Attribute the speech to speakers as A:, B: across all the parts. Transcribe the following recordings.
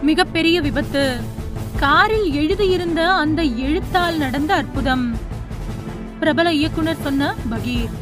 A: மிகப்பெரிய விபத்து காரில் எழுதியிருந்த அந்த எழுத்தால் நடந்த அற்புதம் பிரபல இயக்குனர் சொன்ன பகீர்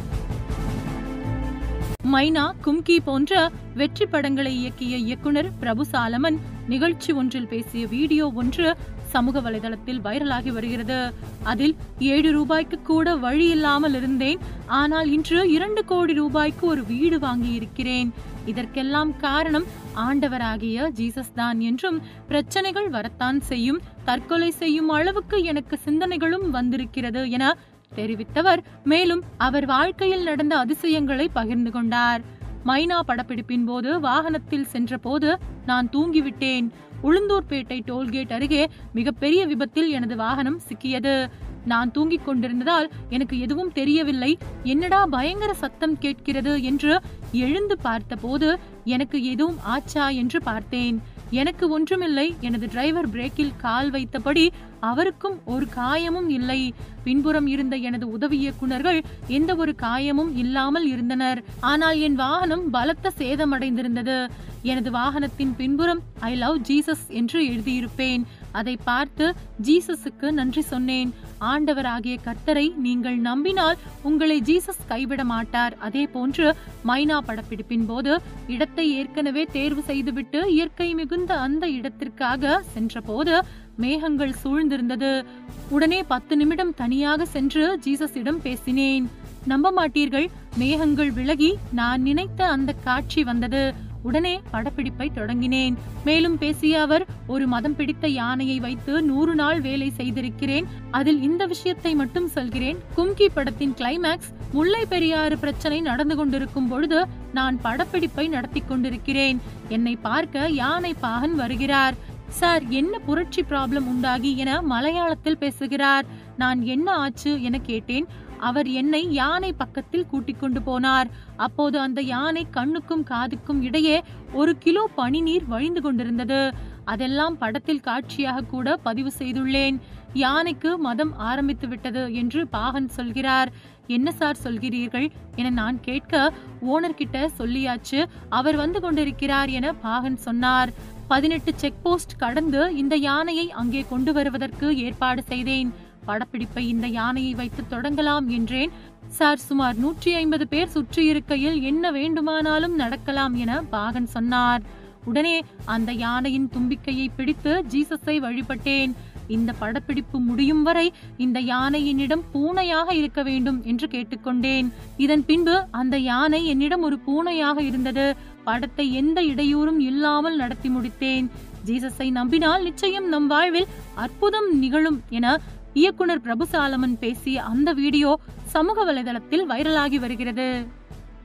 A: மைனா கும்கி போன்ற வெற்றி படங்களை இயக்கிய இயக்குனர் பிரபு சாலமன் நிகழ்ச்சி ஒன்றில் பேசிய வீடியோ ஒன்று சமூக வலைதளத்தில் வைரலாகி வருகிறது அதில் ஏழு ரூபாய்க்கு கூட வழி இல்லாமல் இருந்தேன் ஆனால் இன்று இரண்டு கோடி ரூபாய்க்கு ஒரு வீடு வாங்கி இருக்கிறேன் இதற்கெல்லாம் காரணம் ஆண்டவராகிய ஜீசஸ் தான் என்றும் பிரச்சனைகள் வரத்தான் செய்யும் தற்கொலை செய்யும் அளவுக்கு எனக்கு சிந்தனைகளும் வந்திருக்கிறது என தெரிவித்தவர் மேலும் அவர் வாழ்க்கையில் நடந்த அதிசயங்களை பகிர்ந்து கொண்டார் மைனா படப்பிடிப்பின் போது வாகனத்தில் சென்றபோது நான் தூங்கிவிட்டேன் உளுந்தூர்பேட்டை டோல்கேட் அருகே மிகப்பெரிய விபத்தில் எனது வாகனம் சிக்கியது நான் தூங்கிக் கொண்டிருந்ததால் எனக்கு எதுவும் தெரியவில்லை என்னடா பயங்கர சத்தம் கேட்கிறது என்று எழுந்து பார்த்தபோது எனக்கு எதுவும் ஆச்சா என்று பார்த்தேன் எனக்கு ஒன்றுமில்லை எனது டிரைவர் பிரேக்கில் கால் வைத்தபடி அவருக்கும் ஒரு காயமும் இல்லை பின்புறம் இருந்த எனது உதவி இயக்குனர்கள் எந்த ஒரு காயமும் இல்லாமல் இருந்தனர் ஆனால் என் வாகனம் பலத்த சேதமடைந்திருந்தது எனது வாகனத்தின் பின்புறம் ஐ லவ் ஜீசஸ் என்று எழுதியிருப்பேன் அதை பார்த்து ஜீசஸுக்கு நன்றி சொன்னேன் ஆண்டவராகிய கர்த்தரை நீங்கள் நம்பினால் உங்களை ஜீசஸ் கைவிட மாட்டார் அதே போன்று மைனா படப்பிடிப்பின் போது இடத்தை ஏற்கனவே தேர்வு செய்துவிட்டு இயற்கை மிகுந்த அந்த இடத்திற்காக சென்றபோது மேகங்கள் சூழ்ந்திருந்தது உடனே பத்து நிமிடம் தனியாக சென்று ஜீசஸிடம் பேசினேன் நம்ப மாட்டீர்கள் மேகங்கள் விலகி நான் நினைத்த அந்த காட்சி வந்தது உடனே படப்பிடிப்பை தொடங்கினேன் மேலும் பேசிய அவர் ஒரு மதம் பிடித்த யானையை வைத்து நூறு நாள் வேலை செய்திருக்கிறேன் அதில் இந்த விஷயத்தை மட்டும் சொல்கிறேன் கும்கி படத்தின் கிளைமேக்ஸ் முல்லை பெரியாறு பிரச்சனை நடந்து கொண்டிருக்கும் பொழுது நான் படப்பிடிப்பை நடத்தி கொண்டிருக்கிறேன் என்னை பார்க்க யானை பாகன் வருகிறார் சார் என்ன புரட்சி ப்ராப்ளம் உண்டாகி என மலையாளத்தில் பேசுகிறார் நான் என்ன ஆச்சு என கேட்டேன் அவர் என்னை யானை பக்கத்தில் கூட்டிக் கொண்டு போனார் அப்போது அந்த யானை கண்ணுக்கும் காதுக்கும் இடையே ஒரு கிலோ பனிநீர் வழிந்து கொண்டிருந்தது அதெல்லாம் படத்தில் காட்சியாக கூட பதிவு செய்துள்ளேன் யானைக்கு மதம் ஆரம்பித்து விட்டது என்று பாகன் சொல்கிறார் என்ன சார் சொல்கிறீர்கள் என நான் கேட்க ஓனர் கிட்ட சொல்லியாச்சு அவர் வந்து கொண்டிருக்கிறார் என பாகன் சொன்னார் பதினெட்டு செக் போஸ்ட் கடந்து இந்த யானையை அங்கே கொண்டு வருவதற்கு ஏற்பாடு செய்தேன் படப்பிடிப்பை இந்த யானையை வைத்து தொடங்கலாம் என்றேன் சார் சுமார் நூற்றி ஐம்பது பேர் சுற்றி இருக்கையில் என்ன வேண்டுமானாலும் நடக்கலாம் என பாகன் சொன்னார் உடனே அந்த யானையின் தும்பிக்கையை பிடித்து ஜீசஸை வழிபட்டேன் இந்த படப்பிடிப்பு முடியும் வரை இந்த யானை என்னிடம் பூனையாக இருக்க வேண்டும் என்று கேட்டுக்கொண்டேன் இதன் பின்பு அந்த யானை என்னிடம் ஒரு பூனையாக இருந்தது படத்தை எந்த இடையூறும் இல்லாமல் நடத்தி முடித்தேன் ஜீசஸை நம்பினால் நிச்சயம் நம் வாழ்வில் அற்புதம் நிகழும் என இயக்குனர் பிரபு சாலமன் பேசிய அந்த வீடியோ சமூக வலைதளத்தில் வைரலாகி வருகிறது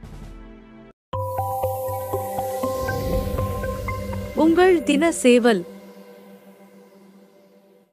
B: உங்கள் தின சேவல்